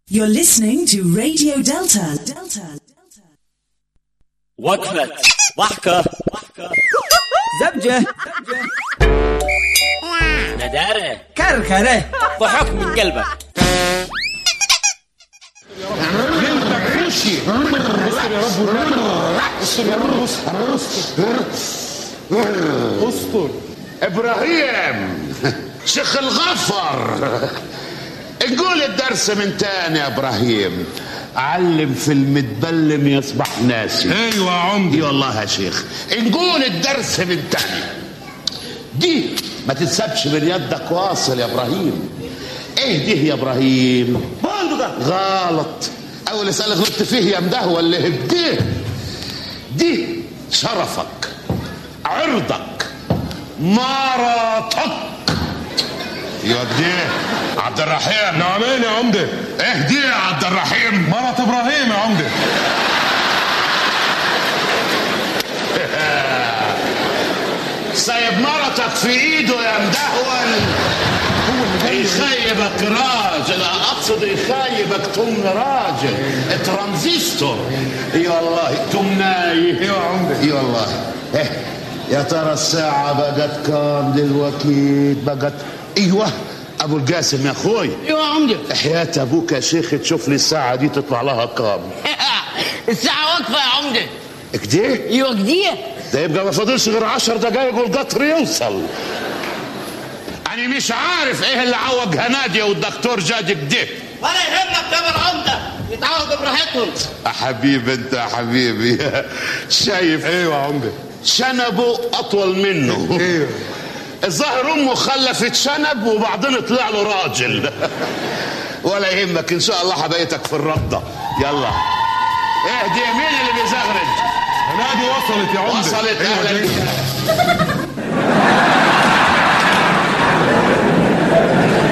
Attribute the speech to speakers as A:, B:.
A: You're listening to Radio Delta. Delta.
B: وقفة ضحكة
C: زبجة
B: ندارة
C: كركرة
B: ضحك من قلبك
D: ابراهيم شيخ الغفر نقول الدرس من تاني يا ابراهيم علم في المتبلم يصبح ناسي
E: ايوه يا عمدي
D: اي والله يا شيخ نقول الدرس من تاني دي ما تتسابش من يدك واصل يا ابراهيم ايه دي يا ابراهيم غلط اول اسالك غلطت فيه يا مدهوى اللي هبديه دي شرفك عرضك مراتك يوديه عبد الرحيم
E: نعمين يا عمدي
D: اهدي يا عبد الرحيم
E: مرة ابراهيم يا عمدي
D: سايب مرتك في ايده يا مدهول يخيبك راجل اقصد يخيبك تمن راجل ترانزستور اي والله تمناي
E: ايوه يا عمدي
D: اي والله إيه يا ترى الساعة بقت كام دلوقتي بقت ايوه ابو القاسم يا اخوي
F: ايوه يا عمدي
D: حياة ابوك يا شيخ تشوف لي الساعة دي تطلع لها كام
F: الساعة واقفة يا عمدي
D: كده
F: ايوه كديه
D: ده يبقى ما فاضلش غير عشر دقايق والقطر يوصل انا مش عارف ايه اللي عوج هنادية والدكتور جاد كده
F: ولا يهمك تامر عمدة يتعوضوا براحتهم
D: يا حبيبي انت يا حبيبي شايف
E: ايوه يا عمدي
D: شنبه اطول منه
E: ايوه
D: الظاهر امه خلفت شنب وبعدين طلع له راجل ولا يهمك ان شاء الله حبايتك في الرده يلا اهدي مين اللي بيزغرد
E: هنادي وصلت يا عمدي
D: وصلت
E: أيوة
D: اهلا
E: جاي.
D: بيك